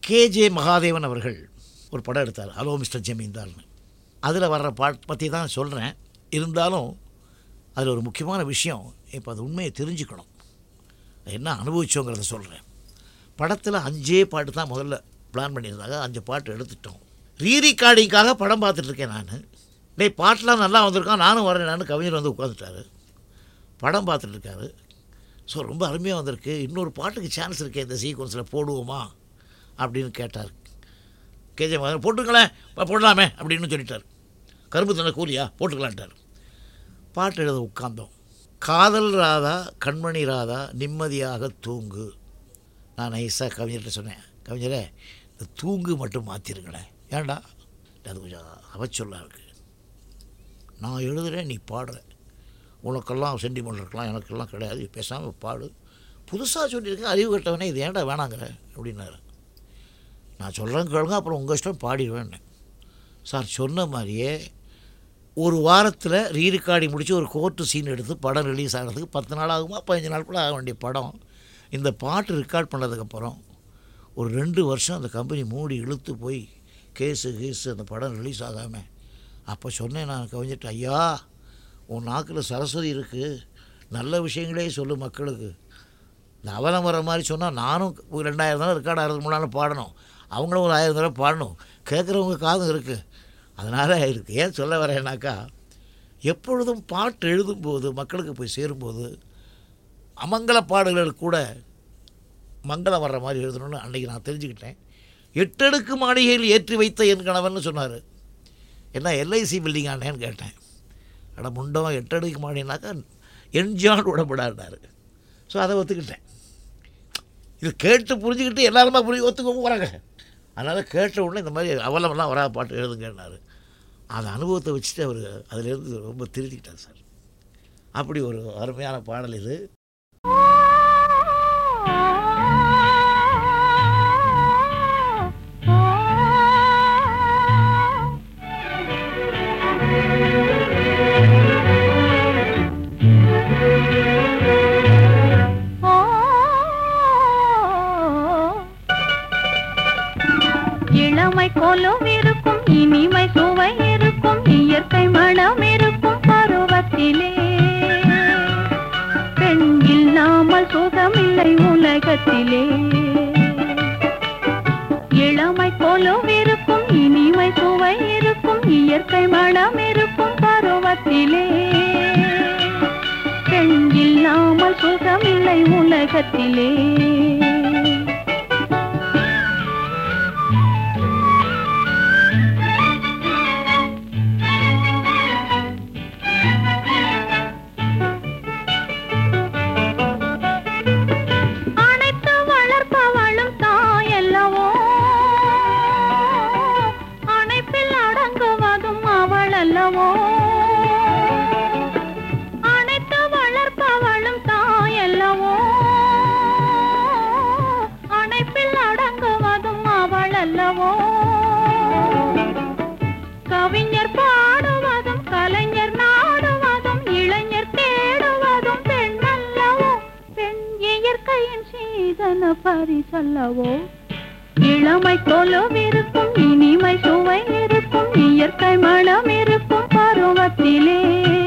K J Mahadevan அவர்கள் ஒரு படம் எடுத்தார் ஹலோ மிஸ்டர் ஜமீன்தார்னு அதில் வர்ற பாட் பற்றி தான் சொல்கிறேன் இருந்தாலும் அதில் ஒரு முக்கியமான விஷயம் இப்போ அது உண்மையை தெரிஞ்சுக்கணும் என்ன அனுபவிச்சோங்கிறத சொல்கிறேன் படத்தில் அஞ்சே பாட்டு தான் முதல்ல பிளான் பண்ணியிருந்தாங்க அஞ்சு பாட்டு எடுத்துட்டோம் ரீரிகார்டிங்காக படம் பார்த்துட்டு இருக்கேன் நான் டேய் பாட்டெலாம் நல்லா வந்திருக்கான் நானும் வரேன் நான் கவிஞர் வந்து உட்காந்துட்டாரு படம் பார்த்துட்டு இருக்காரு ஸோ ரொம்ப அருமையாக வந்திருக்கு இன்னொரு பாட்டுக்கு சான்ஸ் இருக்கே இந்த சீக்வன்ஸில் போடுவோமா அப்படின்னு கேட்டார் கேஜே மகன் போட்டுங்களேன் பா- போடலாமே அப்படின்னு சொல்லிட்டார் கரும்பு தண்ணை கூலியா போட்டுக்கலான்ட்டார் பாட்டு எழுத உட்கார்ந்தோம் காதல் ராதா கண்மணி ராதா நிம்மதியாக தூங்கு நான் நைஸாக கவிஞர்கிட்ட சொன்னேன் கவிஞரே இந்த தூங்கு மட்டும் மாற்றிருங்களேன் ஏன்டா அது கொஞ்சம் அவச்சொல்லாக இருக்குது நான் எழுதுகிறேன் நீ பாடுற உனக்கெல்லாம் சென்டிமெண்ட் இருக்கலாம் எனக்கெல்லாம் கிடையாது பேசாமல் பாடு புதுசாக சொல்லியிருக்கேன் அறிவு கட்டவனே இது ஏன்டா வேணாங்கிற அப்படின்னாரு நான் சொல்கிறேன் கேளுங்க அப்புறம் உங்கள் இஷ்டம் பாடிடுவேன் சார் சொன்ன மாதிரியே ஒரு வாரத்தில் ரீரிகார்டிங் முடித்து ஒரு கோர்ட்டு சீன் எடுத்து படம் ரிலீஸ் ஆகிறதுக்கு பத்து நாள் ஆகுமா பதினஞ்சு நாள் கூட ஆக வேண்டிய படம் இந்த பாட்டு ரெக்கார்ட் பண்ணதுக்கப்புறம் ஒரு ரெண்டு வருஷம் அந்த கம்பெனி மூடி இழுத்து போய் கேஸு கீஸு அந்த படம் ரிலீஸ் ஆகாமல் அப்போ சொன்னேன் நான் கவிஞர்கிட்ட ஐயா உன் நாக்கில் சரஸ்வதி இருக்குது நல்ல விஷயங்களே சொல்லு மக்களுக்கு இந்த அவலம் வர மாதிரி சொன்னால் நானும் ஒரு ரெண்டாயிரம் தடவை ரெக்கார்ட் ஆகிறதுக்கு முன்னால் பாடணும் அவங்களும் ஒரு ஆயிரம் தடவை பாடணும் கேட்குறவங்க காதும் இருக்குது அதனால் இருக்கு ஏன் சொல்ல வரேன்னாக்கா எப்பொழுதும் பாட்டு எழுதும்போது மக்களுக்கு போய் சேரும்போது அமங்கல பாடல்கள் கூட மங்களம் வர்ற மாதிரி எழுதணும்னு அன்றைக்கி நான் தெரிஞ்சுக்கிட்டேன் எட்டடுக்கு மாளிகையில் ஏற்றி வைத்த என் கணவன் சொன்னார் என்ன எல்ஐசி பில்டிங் ஆனேன்னு கேட்டேன் அட முண்டம் எட்டடுக்கு மாடினாக்கா என்ஜான் விடப்படாருனாரு ஸோ அதை ஒத்துக்கிட்டேன் இது கேட்டு புரிஞ்சுக்கிட்டு எல்லாருமா புரிஞ்சு ஒத்துக்க போகிறாங்க அதனால் கேட்ட உடனே இந்த மாதிரி அவலமெல்லாம் வரா பாட்டு எழுதுங்கன்னாரு அந்த அனுபவத்தை வச்சுட்டு அவர் அதிலேருந்து ரொம்ப திருத்திக்கிட்டார் சார் அப்படி ஒரு அருமையான பாடல் இது இளமை போலும் இருக்கும் இனிமை சுவை இருக்கும் இயற்கை மனம் இருக்கும் பருவத்திலே பெண் இல்லாமல் சுகமில்லை உலகத்திலே இளமை போலும் இருக்கும் இனிமை சுவை இருக்கும் இயற்கை மனம் இருக்கும் பருவத்திலே பெண் இல்லாமல் சுகமில்லை உலகத்திலே அனைத்து வளர்ப்பவளும் தாயல்லவோ அணைப்பில் அடங்குவதும் அவள் அல்லவோ அனைத்து வளர்ப்பவளும் தாயல்லவோ அணைப்பில் அடங்குவதும் அவள் அல்லவோ கவிஞர் பாடுவதும் கலைஞர் நாடுவதும் இளைஞர் தேடுவதும் பெண் அல்லவோ பெண் இயற்கையின் சீதன பரிசல்லவோ இளமை போலும் இருக்கும் இனிமை சுவை இருக்கும் இயற்கை மனம் இருக்கும் பருவத்திலே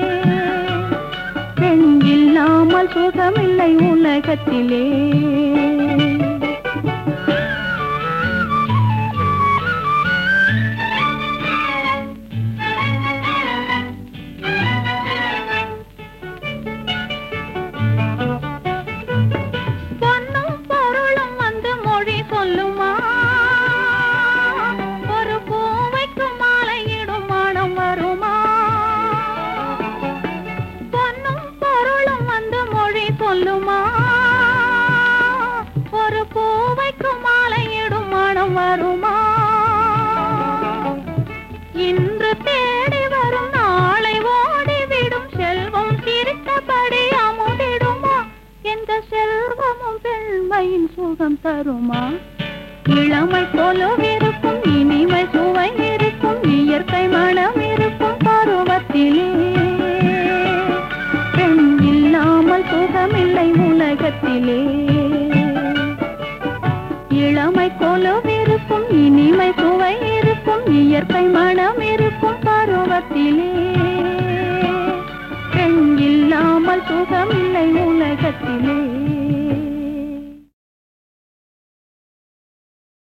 பெண் இல்லாமல் சுகமில்லை உலகத்திலே பொன்னும் பொருளும் வந்து மொழி சொல்லுமா ஒரு பூவைக்கு மாலையிடும் மனம் வருமா பொன்னும் பொருளும் வந்து மொழி சொல்லுமா ஒரு பூவைக்கு மாலையிடும் மனம் வருமா இன்று தேடி வரும் நாளை ஓடிவிடும் செல்வம் சிரித்தபடி அமுதிடுமா எந்த செல்வமும் பெண்மையின் சுகம் தருமா இளமை போலும் இருக்கும் இனிமை சுவை இருக்கும் இயற்கை மனம் இருக்கும் பருவத்திலே பெண் இல்லாமல் சுகமில்லை உலகத்திலே இளமை போலும் இருக்கும் இனிமை சுவை இருக்கும் இயற்கை மனம் இருக்கும் பருவத்திலே பெண் இல்லாமல் சுகமில்லை உலகத்திலே